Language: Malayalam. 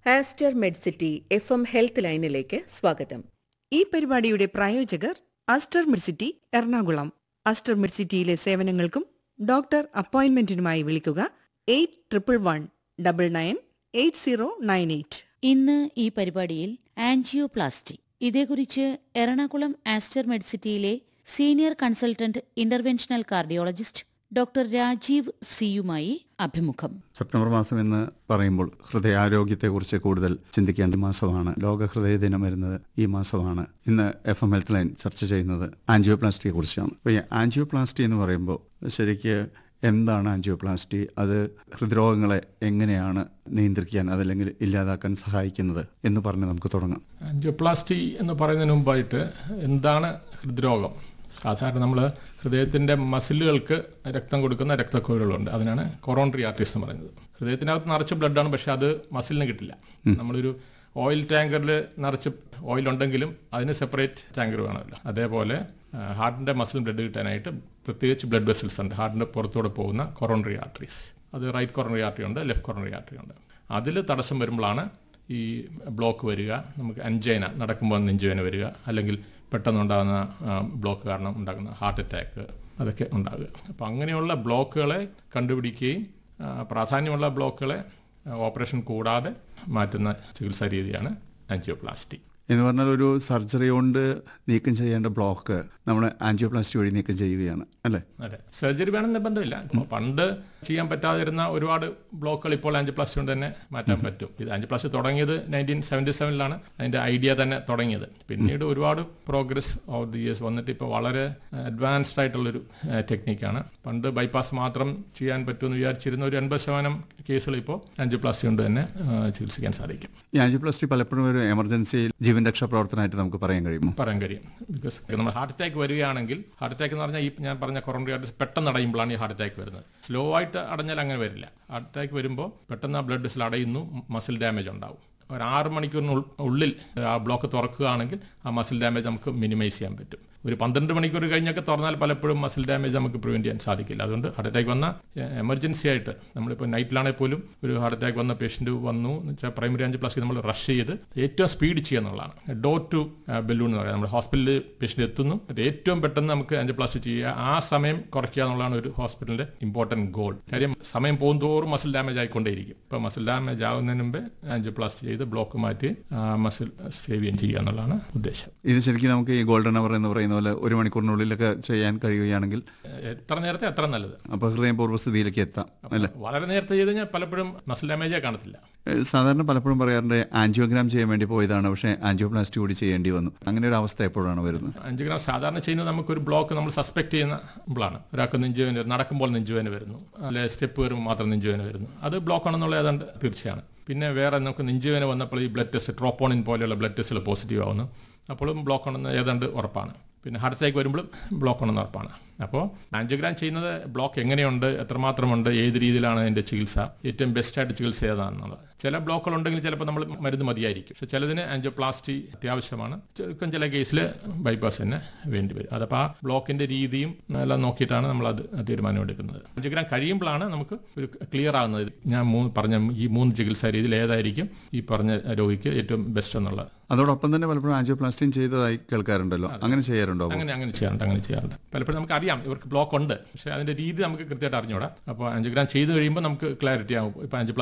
Aster Medcity F M health ലൈനിലേക്ക് സ്വാഗതം ഈ പരിപാടിയുടെ പ്രായോജകർ അസ്റ്റർ മിർസിറ്റി എറണാകുളം അസ്റ്റർ മിർസിറ്റിയിലെ സേവനങ്ങൾക്കും ഡോക്ടർ അപ്പോയിന്റ്മെന്റിനുമായി വിളിക്കുക eight triple one double nine eight zero nine eight ഇന്ന് ഈ പരിപാടിയിൽ ആൻജിയോപ്ലാസ്റ്റി ഇതേക്കുറിച്ച് എറണാകുളം ആസ്റ്റർ മെഡ്സിറ്റിയിലെ senior consultant interventional cardiologist doctor Rajeev സിയുമായി അഭിമുഖം സെപ്റ്റംബർ മാസം എന്ന് പറയുമ്പോൾ ഹൃദയാരോഗ്യത്തെക്കുറിച്ച് കൂടുതൽ ചിന്തിക്കേണ്ട മാസമാണ് ലോക ഹൃദയ ദിനം വരുന്നത് ഈ മാസമാണ് ഇന്ന് എഫ് എം ഹെൽത്ത് ലൈൻ ചർച്ച ചെയ്യുന്നത് ആൻജിയോപ്ലാസ്റ്റിയെ കുറിച്ചാണ് അപ്പോൾ ഈ ആൻജിയോപ്ലാസ്റ്റി എന്ന് പറയുമ്പോൾ ശരിക്ക് എന്താണ് ആൻജിയോപ്ലാസ്റ്റി അത് ഹൃദ്രോഗങ്ങളെ എങ്ങനെയാണ് നിയന്ത്രിക്കാൻ അതല്ലെങ്കിൽ ഇല്ലാതാക്കാൻ സഹായിക്കുന്നത് എന്ന് പറഞ്ഞ് നമുക്ക് തുടങ്ങാം ആൻജിയോപ്ലാസ്റ്റി എന്ന് പറയുന്നതിന് മുമ്പായിട്ട് എന്താണ് ഹൃദ്രോഗം സാധാരണ നമ്മൾ ഹൃദയത്തിൻ്റെ മസിലുകൾക്ക് രക്തം കൊടുക്കുന്ന രക്തക്കുഴലുകളുണ്ട് അതിനാണ് കൊറോണറി ആർട്ടീസ് എന്ന് പറയുന്നത് ഹൃദയത്തിനകത്ത് നിറച്ച് ബ്ലഡാണ് പക്ഷെ അത് മസിലിന് കിട്ടില്ല നമ്മളൊരു ഓയിൽ ടാങ്കറിൽ നിറച്ച് ഓയിൽ ഉണ്ടെങ്കിലും അതിന് സെപ്പറേറ്റ് ടാങ്കർ വേണമല്ലോ അതേപോലെ ഹാർട്ടിൻ്റെ മസിൽ ബ്ലഡ് കിട്ടാനായിട്ട് പ്രത്യേകിച്ച് ബ്ലഡ് വെസൽസ് ഉണ്ട് ഹാർട്ടിൻ്റെ പുറത്തൂടെ പോകുന്ന കൊറോണറി ആർട്ടറീസ് അത് റൈറ്റ് കൊറോണറി ആർട്ടറി ഉണ്ട് ലെഫ്റ്റ് കൊറോണറി ആർട്ടറി ഉണ്ട് അതിൽ തടസ്സം വരുമ്പോഴാണ് ഈ ബ്ലോക്ക് വരിക നമുക്ക് അഞ്ചേന നടക്കുമ്പോൾ നെഞ്ചുവേന വരിക അല്ലെങ്കിൽ പെട്ടെന്നുണ്ടാകുന്ന ബ്ലോക്ക് കാരണം ഉണ്ടാകുന്ന ഹാർട്ട് അറ്റാക്ക് അതൊക്കെ ഉണ്ടാകുക അപ്പോൾ അങ്ങനെയുള്ള ബ്ലോക്കുകളെ കണ്ടുപിടിക്കുകയും ആ, പ്രാധാന്യമുള്ള ബ്ലോക്കുകളെ ആ, ഓപ്പറേഷൻ കൂടാതെ മാറ്റുന്ന ചികിത്സാ രീതിയാണ് ആൻജിയോപ്ലാസ്റ്റി എന്ന് പറഞ്ഞാൽ ഒരു സർജറി കൊണ്ട് നീക്കം ചെയ്യേണ്ട ബ്ലോക്ക് നമ്മൾ ആൻജിയോപ്ലാസ്റ്റി വഴി നീക്കം ചെയ്യുകയാണ് അല്ലേ അതെ സർജറി വേണം നിർബന്ധമില്ല ഇപ്പോൾ പണ്ട് ചെയ്യാൻ പറ്റാതിരുന്ന ഒരുപാട് ബ്ലോക്കുകൾ ഇപ്പോൾ ആൻജിയോപ്ലാസ്റ്റി കൊണ്ട് തന്നെ മാറ്റാൻ പറ്റും ഇത് ആൻജിയോപ്ലാസ്റ്റി തുടങ്ങിയത് നയൻറ്റീൻ സെവൻറ്റി സെവനിലാണ് അതിൻ്റെ ഐഡിയ തന്നെ തുടങ്ങിയത് പിന്നീട് ഒരുപാട് പ്രോഗ്രസ് ഓഫ് ദി ഇയേഴ്സ് വന്നിട്ട് ഇപ്പോൾ വളരെ അഡ്വാൻസ്ഡ് ആയിട്ടുള്ളൊരു ടെക്നിക്കാണ് പണ്ട് ബൈപ്പാസ് മാത്രം ചെയ്യാൻ പറ്റുമെന്ന് വിചാരിച്ചിരുന്ന ഒരു എൺപത് ശതമാനം കേസുകൾ ഇപ്പോൾ ആൻജിയോപ്ലാസ്റ്റി കൊണ്ട് തന്നെ ആ, ചികിത്സിക്കാൻ സാധിക്കും ഈ ആൻജിയോപ്ലാസ്റ്റി പലപ്പോഴും ഒരു എമർജൻസിയിൽ ജീവൻ രക്ഷാ പ്രവർത്തനമായിട്ട് നമുക്ക് പറയാൻ കഴിയുമോ പറയാൻ കഴിയും ബിക്കോസ് നമ്മൾ ഹാർട്ട് അറ്റാക്ക് വരികയാണെങ്കിൽ ഹാർട്ട് അറ്റാക്ക് എന്ന് പറഞ്ഞാൽ ഈ ഞാൻ പറഞ്ഞ കൊറോണറി ആർട്ടീസ് പെട്ടെന്ന് അടയുമ്പോഴാണ് ഈ ഹാർട്ട് അറ്റാക്ക് വരുന്നത് സ്ലോ ആയിട്ട് അടഞ്ഞാൽ അങ്ങനെ വരില്ല ഹാർട്ട് അറ്റാക്ക് വരുമ്പോൾ പെട്ടെന്ന് ആ ബ്ലഡ് വെസൽ അടയുന്നു മസിൽ ഡാമേജ് ഉണ്ടാവും ഒരു ആറ് മണിക്കൂറിന് ഉൾ- ഉള്ളിൽ ആ ബ്ലോക്ക് തുറക്കുകയാണെങ്കിൽ ആ മസിൽ ഡാമേജ് നമുക്ക് മിനിമൈസ് ചെയ്യാൻ പറ്റും ഒരു പന്ത്രണ്ട് മണിക്കൂർ കഴിഞ്ഞൊക്കെ തുറന്നാൽ പലപ്പോഴും മസിൽ ഡാമേജ് നമുക്ക് പ്രിവെന്റ് ചെയ്യാൻ സാധിക്കില്ല അതുകൊണ്ട് ഹാർട്ട് അറ്റാക്ക് വന്ന എമർജൻസി ആയിട്ട് നമ്മളിപ്പോൾ നൈറ്റിലാണെങ്കിൽ പോലും ഒരു ഹാർട്ട് അറ്റാക്ക് വന്ന പേഷ്യന്റ് വന്നു എന്ന് വെച്ചാൽ പ്രൈമറി ആൻജിയോപ്ലാസ്റ്റി നമ്മൾ റഷ് ചെയ്ത് ഏറ്റവും സ്പീഡ് ചെയ്യുക എന്നുള്ളതാണ് ഡോർ ടു ബലൂൺ എന്ന് പറയുന്നത് നമ്മൾ ഹോസ്പിറ്റലിൽ പേഷ്യന്റ് എത്തുന്നു എന്നിട്ട് ഏറ്റവും പെട്ടെന്ന് നമുക്ക് ആൻജിയോപ്ലാസ്റ്റി ചെയ്യുക ആ സമയം കുറയ്ക്കുക എന്നുള്ളതാണ് ഒരു ഹോസ്പിറ്റലിന്റെ ഇമ്പോർട്ടന്റ് ഗോൾ കാര്യം സമയം പോകുന്തോറും മസിൽ ഡാമേജ് ആയിക്കൊണ്ടേയിരിക്കും ഇപ്പോൾ മസിൽ ഡാമേജ് ആകുന്നതിന് മുമ്പേ ആൻജിയോപ്ലാസ്റ്റി ചെയ്ത് ബ്ലോക്ക് മാറ്റി മസിൽ സേവ് ചെയ്യുക എന്നുള്ളതാണ് ഉദ്ദേശം ഇത് ശരിക്കും നമുക്ക് ഈ ഗോൾഡൻ അവർ എന്ന് പറയുന്ന പോലെ ഒരു മണിക്കൂറിനുള്ളിലൊക്കെ ചെയ്യാൻ കഴിയുകയാണെങ്കിൽ എത്ര നേരത്തെ അത്ര നല്ലത് അപ്പോൾ ഹൃദയം പൂർവ്വസ്ഥിതിയിലേക്ക് എത്താം അല്ലേ വളരെ നേരത്തെ ചെയ്ത് കഴിഞ്ഞാൽ പലപ്പോഴും മസിൽ ഡാമേജേ കാണത്തില്ല ഏഹ് സാധാരണ പലപ്പോഴും പറയാറുണ്ട് ആൻജിയോഗ്രാം ചെയ്യാൻ വേണ്ടി പോയതാണ് പക്ഷേ ആൻജിയോപ്ലാസ്റ്റി കൂടി ചെയ്യേണ്ടി വന്നു അങ്ങനെ ഒരു അവസ്ഥ എപ്പോഴാണ് വരുന്നത് അഞ്ച് ഗ്രാം സാധാരണ ചെയ്യുന്നത് നമുക്കൊരു ബ്ലോക്ക് നമ്മൾ സസ്പെക്ട് ചെയ്യുന്ന ബ്ലാണ് ഒരാൾക്ക് നെഞ്ചുവേന വരുന്നു നടക്കുമ്പോൾ നെഞ്ചുവേന വരുന്നു അല്ലെ സ്റ്റെപ്പ് കയറുമ്പോൾ മാത്രം നെഞ്ചുവേന വരുന്നു അത് ബ്ലോക്ക് ആണെന്നുള്ള ഏതാണ്ട് തീർച്ചയാണ് പിന്നെ വേറെ നമുക്ക് നെഞ്ചുവേന വന്നപ്പോൾ ഈ ബ്ലഡ് ടെസ്റ്റ് ട്രോപ്പോണിൻ പോലെയുള്ള ബ്ലഡ് ടെസ്റ്റിൽ പോസിറ്റീവ് ആവുന്നു അപ്പോഴും ബ്ലോക്ക് ആണെന്ന് ഏതാണ്ട് ഉറപ്പാണ് പിന്നെ ഹാർട്ട് അറ്റാക്ക് വരുമ്പോഴും ബ്ലോക്ക് ആണെന്ന് ഉറപ്പാണ് അപ്പോൾ ആൻജിയോഗ്രാം ചെയ്യുന്നത് ബ്ലോക്ക് എങ്ങനെയുണ്ട് എത്രമാത്രമുണ്ട് ഏത് രീതിയിലാണ് അതിൻ്റെ ചികിത്സ ഏറ്റവും ബെസ്റ്റായിട്ട് ചികിത്സ ഏതാണെന്നുള്ളത് ചില ബ്ലോക്കുകൾ ഉണ്ടെങ്കിൽ ചിലപ്പോൾ നമ്മൾ മരുന്ന് മതിയായിരിക്കും പക്ഷെ ചിലതിന് ആൻജിയോപ്ലാസ്റ്റി അത്യാവശ്യമാണ് ചുരുക്കം ചില കേസിൽ ബൈപ്പാസ് തന്നെ വേണ്ടി വരും അതപ്പോൾ ആ ബ്ലോക്കിന്റെ രീതിയും എല്ലാം നോക്കിയിട്ടാണ് നമ്മൾ അത് തീരുമാനമെടുക്കുന്നത് ആൻജിയോഗ്രാം കഴിയുമ്പോഴാണ് നമുക്ക് ഒരു ക്ലിയർ ആകുന്നത് ഞാൻ മൂന്ന് പറഞ്ഞ ഈ മൂന്ന് ചികിത്സാ രീതിയിൽ ഏതായിരിക്കും ഈ പറഞ്ഞ രോഗിക്ക് ഏറ്റവും ബെസ്റ്റ് എന്നുള്ളത് അതോടൊപ്പം തന്നെ പലപ്പോഴും ആൻജിയോപ്ലാസ്റ്റിയും ചെയ്തതായി കേൾക്കാറുണ്ടല്ലോ അങ്ങനെ ചെയ്യാറുണ്ടോ അങ്ങനെ അങ്ങനെ ചെയ്യാറുണ്ട് അങ്ങനെ ചെയ്യാറുണ്ട് പലപ്പോഴും നമുക്ക് അറിയാം ഇവർക്ക് ബ്ലോക്ക് ഉണ്ട് പക്ഷേ അതിന്റെ രീതി നമുക്ക് കൃത്യമായിട്ട് അറിഞ്ഞൂടാ അപ്പോൾ ആൻജിയോഗ്രാം ചെയ്ത് കഴിയുമ്പോൾ നമുക്ക് ക്ലാരിറ്റി ആവും ഇപ്പോൾ ആൻജിയോപ്ലാസ്റ്റി